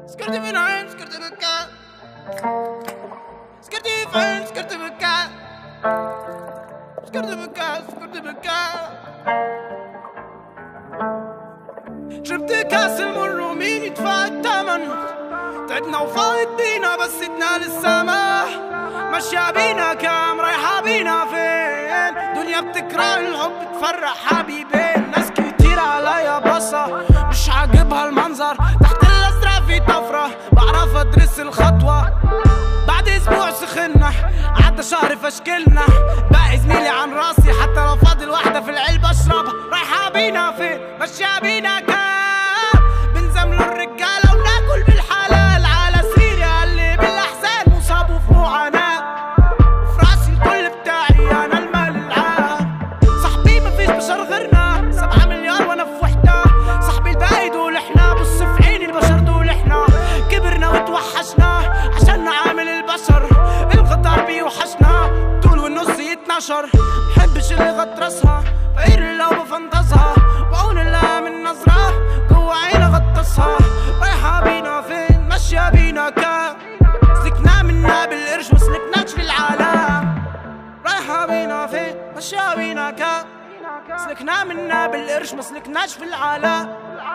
سكرتي من عين سكرتي بكا سكرتي فين سكرتي بكا سكرتي بكا سكرتي بكا شربت كاس المر ومين يدفع الثمن تعبنا وفايت بينا بس ادنا للسما مشى بينا كام رايحة بينا فين دنيا بتكره الحب تفرح حبيبين ناس كتير عليا بصة مش عاجبها المنظر تحت الأسرة في طفرة بعرف أدرس الخطوة بعد أسبوع سخنا عدى شهر فشكلنا باقي زميلي عن راسي حتى لو فاضل واحدة في العلبة اشربها رايحة بينا فين مشى بينا كام بنزملوا الرجالة وناكل بالحلال على سيريا اللي بالأحزان مصاب وفي معاناة في راسي الكل بتاعي أنا المال العام صاحبي مفيش بشر غيرنا سبعة مليار وأنا في وحدة صاحبي الباقي دول إحنا بص في عيني البشر دول إحنا كبرنا وتوحشنا عشان نعامل البشر الغدار بيوحشنا طول والنص يتنشر محبش اللي غطرسها غير لو بفنطزها بعون الله من نظرة جوا عيني غطسها رايحة بينا فين ماشية بينا كا سلكنا منا بالقرش وسلكناش في العالم رايحة بينا فين ماشية بينا كا سلكنا منا بالقرش ما سلكناش في العالم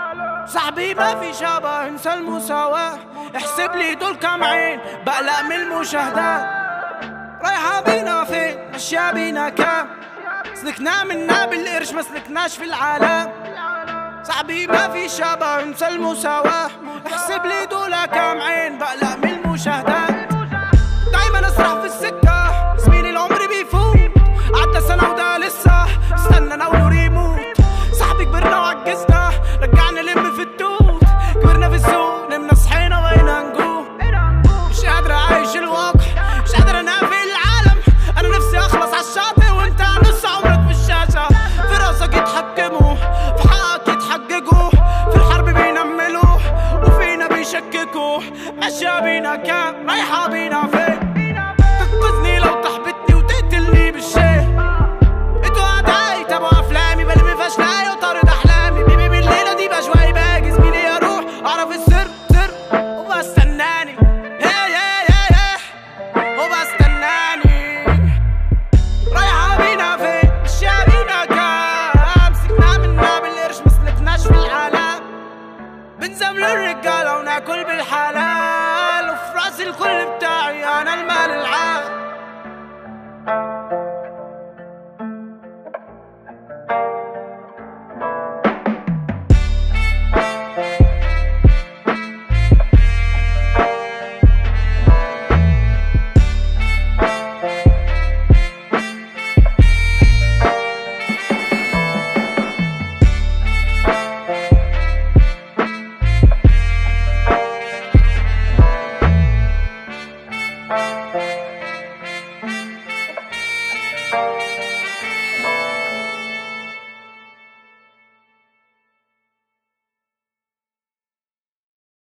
صاحبي ما في شبه انسى المساواة احسب لي دول كام عين بقلق من المشاهدات رايحة بينا فين ماشية بينا كام سلكنا منا بالقرش ما سلكناش في العالم صاحبي ما في شبه انسى المساواة احسب لي دول كام عين بقلق من المشاهدات دايما اسرح في السكة زميلي العمر بيفوت عدى سنة وده لسه استنى ناوله يموت صاحبي كبرنا وعجزنا رجعنا نلم في التوت كبرنا في السوق نمنا صحينا بقينا نجوم مش قادر اعيش الواقع مش قادر انافق العالم انا نفسي اخلص على الشاطئ وانت نص عمرك في الشاشة في راسك يتحكموا في حقك يتحججوا في الحرب بينملوا وفينا بيشككوا ماشية بينا كام رايحة بينا فين تنقذني لو تحبطني وتقتلني بالشيء انتوا اعدائي تابعوا افلامي بلمي فاشلاي وطارد احلامي بيبي بالليله دي بشوي باجي زميلي اروح اعرف السر سر وبستناني هي هي هي هي وبستناني رايحة بينا فين مشيا بينا كام سكنا منا بالقرش ما سلكناش في العالم بنزمل الرجالة وناكل بالحلال وفي راسي الكل بتاعي انا المال العام